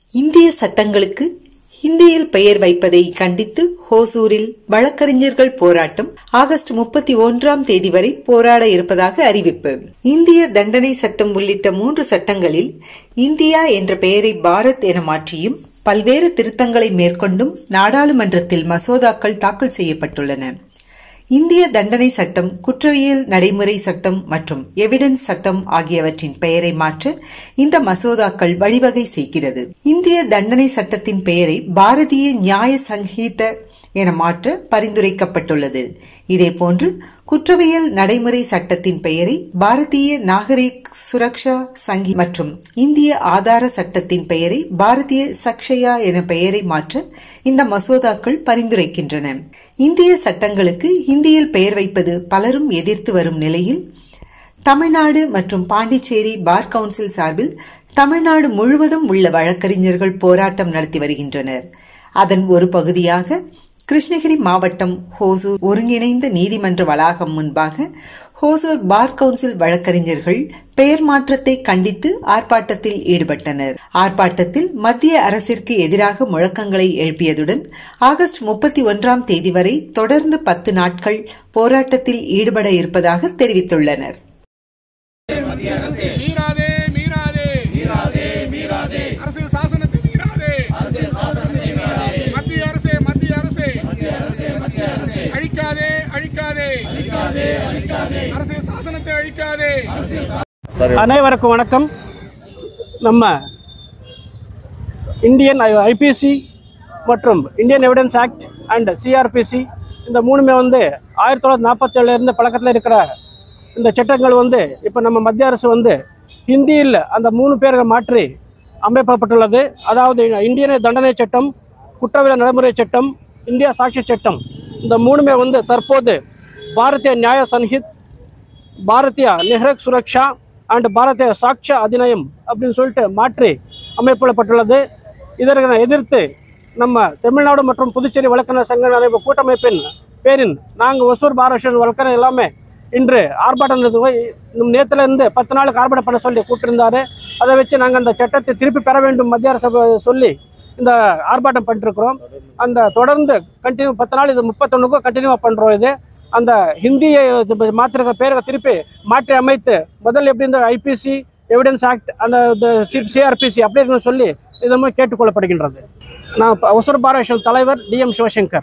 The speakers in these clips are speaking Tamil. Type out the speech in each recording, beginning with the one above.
இந்திய சட்டங்களுக்கு ஹிந்தியில் பெயர் வைப்பதை கண்டித்து ஹோசூரில் வழக்கறிஞர்கள் போராட்டம் ஆகஸ்ட் முப்பத்தி ஒன்றாம் தேதி வரை போராட இருப்பதாக அறிவிப்பு இந்திய தண்டனை சட்டம் உள்ளிட்ட மூன்று சட்டங்களில் இந்தியா என்ற பெயரை பாரத் என மாற்றியும் பல்வேறு திருத்தங்களை மேற்கொண்டும் நாடாளுமன்றத்தில் மசோதாக்கள் தாக்கல் செய்யப்பட்டுள்ளன இந்திய தண்டனை சட்டம் குற்றவியல் நடைமுறை சட்டம் மற்றும் எவிடன்ஸ் சட்டம் ஆகியவற்றின் பெயரை மாற்ற இந்த மசோதாக்கள் வழிவகை செய்கிறது இந்திய தண்டனை சட்டத்தின் பெயரை பாரதிய நியாய சங்கீத என மாற்ற பரிந்துரைக்கப்பட்டுள்ளது இதேபோன்று குற்றவியல் நடைமுறை சட்டத்தின் பெயரை பாரதிய நாகரிக் சுரக்ஷா சங்கி மற்றும் இந்திய ஆதார சட்டத்தின் பெயரை பாரதிய சக்ஷயா என பெயரை மாற்ற இந்த மசோதாக்கள் பரிந்துரைக்கின்றன இந்திய சட்டங்களுக்கு ஹிந்தியில் பெயர் வைப்பது பலரும் எதிர்த்து வரும் நிலையில் தமிழ்நாடு மற்றும் பாண்டிச்சேரி பார் கவுன்சில் சார்பில் தமிழ்நாடு முழுவதும் உள்ள வழக்கறிஞர்கள் போராட்டம் நடத்தி வருகின்றனர் அதன் ஒரு பகுதியாக கிருஷ்ணகிரி மாவட்டம் ஹோசூர் ஒருங்கிணைந்த நீதிமன்ற வளாகம் முன்பாக ஹோசூர் பார் கவுன்சில் வழக்கறிஞர்கள் பெயர் மாற்றத்தை கண்டித்து ஆர்ப்பாட்டத்தில் ஈடுபட்டனர் ஆர்ப்பாட்டத்தில் மத்திய அரசிற்கு எதிராக முழக்கங்களை எழுப்பியதுடன் ஆகஸ்ட் முப்பத்தி ஒன்றாம் தேதி வரை தொடர்ந்து பத்து நாட்கள் போராட்டத்தில் ஈடுபட இருப்பதாக தெரிவித்துள்ளனர் மீறாதே மீறாதே மீறாதே மீறாதே அரசியல் சாசனத்தை மீறாதே அரசியல் சாசனத்தை மீறாதே மத்திய அரசே மத்திய அரசே மத்திய அரசே மத்திய அரசே அழிக்காதே அழிக்காதே அழிக்காதே அழிக்காதே அரசியல் சாசனத்தை அழிக்காதே அனைவருக்கும் வணக்கம் நம்ம இந்தியன் ஐபிசி மற்றும் Indian Evidence Act and CrPC இந்த மூணுமே வந்து ஆயிரத்தி தொள்ளாயிரத்தி நாற்பத்தேழுலேருந்து பழக்கத்தில் இருக்கிற இந்த சட்டங்கள் வந்து இப்போ நம்ம மத்திய அரசு வந்து ஹிந்தியில் அந்த மூணு பேரை மாற்றி அமைக்கப்பட்டுள்ளது அதாவது இந்தியன் தண்டனை சட்டம் குற்றவியல் நடைமுறை சட்டம் இந்தியா சாட்சி சட்டம் இந்த மூணுமே வந்து தற்போது பாரதிய நியாய சன்ஹித் பாரதிய நிஹரக் சுரக்ஷா அண்ட் பாரதிய சாட்ச அதிநயம் அப்படின்னு சொல்லிட்டு மாற்றி அமைப்பிடப்பட்டுள்ளது இதற்கு எதிர்த்து நம்ம தமிழ்நாடு மற்றும் புதுச்சேரி வழக்கறிஞர் சங்க நிறைவு கூட்டமைப்பின் பேரின் நாங்கள் ஒசூர் பாரஷன் வழக்கறிஞர் எல்லாமே இன்று ஆர்ப்பாட்டம் நடத்துவோம். இன்னும் நேத்துல இருந்து பத்து நாளுக்கு ஆர்ப்பாட்டம் பண்ண சொல்லி கூப்பிட்டிருந்தாரு அதை வச்சு நாங்கள் அந்த சட்டத்தை திருப்பி பெற வேண்டும் மத்திய அரசு சொல்லி இந்த ஆர்ப்பாட்டம் பண்ணிட்டுருக்குறோம் அந்த தொடர்ந்து கண்டினியூ பத்து நாள் இது முப்பத்தொன்னுக்கும் கண்டினியூவாக பண்ணுறோம் இது அந்த ஹிந்தியை மாத்திர பேரை திருப்பி மாற்றி அமைத்து முதல்ல எப்படி இந்த ஐபிசி எவிடன்ஸ் ஆக்ட் அந்த சிஆர்பிசி அப்படி இருக்குன்னு சொல்லி இதமாக கேட்டுக்கொள்ளப்படுகின்றது நான் இப்ப ஒசூர் பாரேஷன் தலைவர் டிஎம் சிவசங்கர்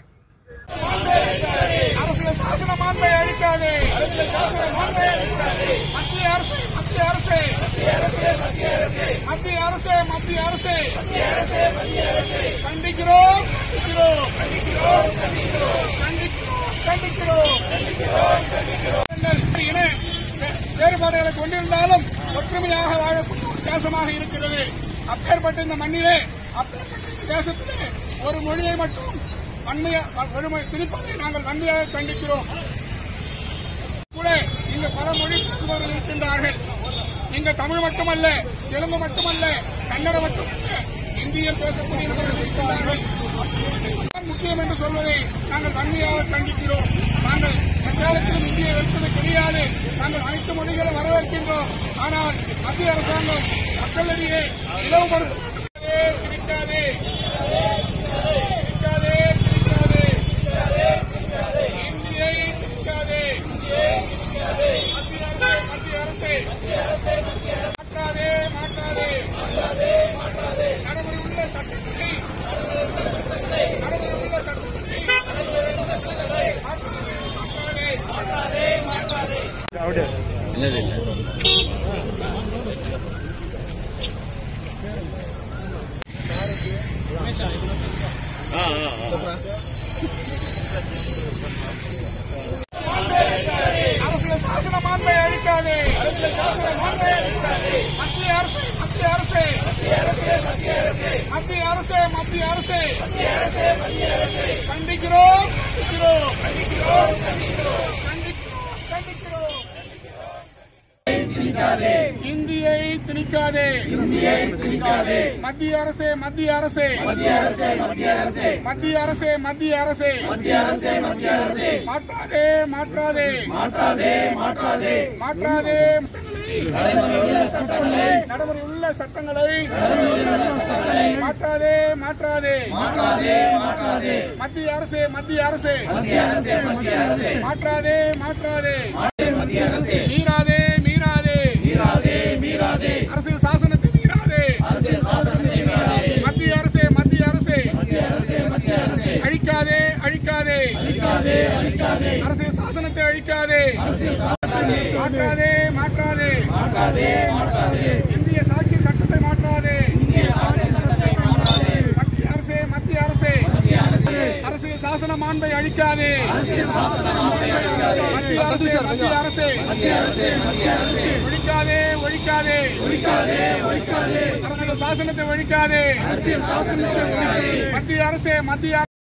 அரசியல் சாசன மாண்பை அழிக்காதே அரசியல் சாசன மாண்பை அழிக்காதே மத்திய அரசே மத்திய அரசே மத்திய அரசே மத்திய அரசே மத்திய அரசே மத்திய அரசே மத்திய அரசே மத்திய அரசே கண்டிக்கிறோம் கண்டிக்கிறோம் கண்டிக்கிறோம் கண்டிக்கிறோம் கண்டிக்கிறோம் கண்டிக்கிறோம் கண்டிக்கிறோம் இன வேறுபாடுகளை கொண்டிருந்தாலும் ஒற்றுமையாக வாழக்கூடிய ஒரு தேசமாக இருக்கிறது அப்பேற்பட்ட இந்த மண்ணிலே அப்பேற்பட்ட இந்த தேசத்திலே ஒரு மொழியை மட்டும் வன்மையா வறுமை திணிப்பதை நாங்கள் வன்மையாக கண்டிக்கிறோம் கூட இங்கு பல மொழி பேசுபவர்கள் இருக்கின்றார்கள் இங்கு தமிழ் மட்டுமல்ல தெலுங்கு மட்டுமல்ல கன்னடம் மட்டுமல்ல இந்தியர் பேசக்கூடியவர்கள் இருக்கின்றார்கள் இதுதான் முக்கியம் என்று சொல்வதை நாங்கள் வன்மையாக கண்டிக்கிறோம் நாங்கள் எக்காலத்திலும் இந்தியை வைப்பது கிடையாது நாங்கள் அனைத்து மொழிகளை வரவேற்கின்றோம் ஆனால் மத்திய அரசாங்கம் மக்களிடையே இலவுபடுத்தாதே திணிக்காதே திணிக்காதே திணிக்காதே இந்தியை திணிக்காதே மத்திய அரசே மத்திய அரசே மாற்றாதே மாற்றாதே நடைமுறை உள்ள சட்டத்தை நடைமுறை உள்ள சட்டத்தை மாற்றாதே மாற்றாதே அரசியல் சாசன மாண்பை அழிக்காதே அரசியல் சாசன மாண்பை அழிக்காதே மத்திய அரசே மத்திய அரசே மத்திய அரசே மத்திய அரசே மத்திய அரசே மத்திய அரசே மத்திய அரசே மத்திய அரசே கண்டிக்கிறோம் கண்டிக்கிறோம் கண்டிக்கிறோம் கண்டிக்கிறோம் கண்டிக்கிறோம் இந்தியை திணிக்காதே இந்தியை திணிக்காதே மத்திய அரசே மத்திய அரசே மத்திய அரசே மத்திய அரசே மத்திய அரசே மத்திய அரசே மத்திய அரசே மத்திய அரசே மாற்றாதே மாற்றாதே மாற்றாதே மாற்றாதே மாற்றாதே நடைமுறை உள்ள சட்டங்களை நடைமுறை உள்ள சட்டங்களை மாற்றாதே மாற்றாதே மாற்றாதே மத்திய அரசு மத்திய அரசு மாற்றாதே மாற்றாதே மீறாதே மீறாதே அரசியல் சாசனத்தை மீறாதே மத்திய அரசு மத்திய அரசு அழிக்காதே அழிக்காதே அரசியல் சாசனத்தை அழிக்காதே மாற்றாதே மாற்றாதே இந்திய சாட்சி சட்டத்தை மாற்றாதே மத்திய அரசே மத்திய அரசே அரசியல் சாசன மாண்பை அழிக்காதே மத்திய அரசே மத்திய அரசே ஒழிக்காதே ஒழிக்காதே அரசியல் சாசனத்தை ஒழிக்காதே மத்திய அரசே மத்திய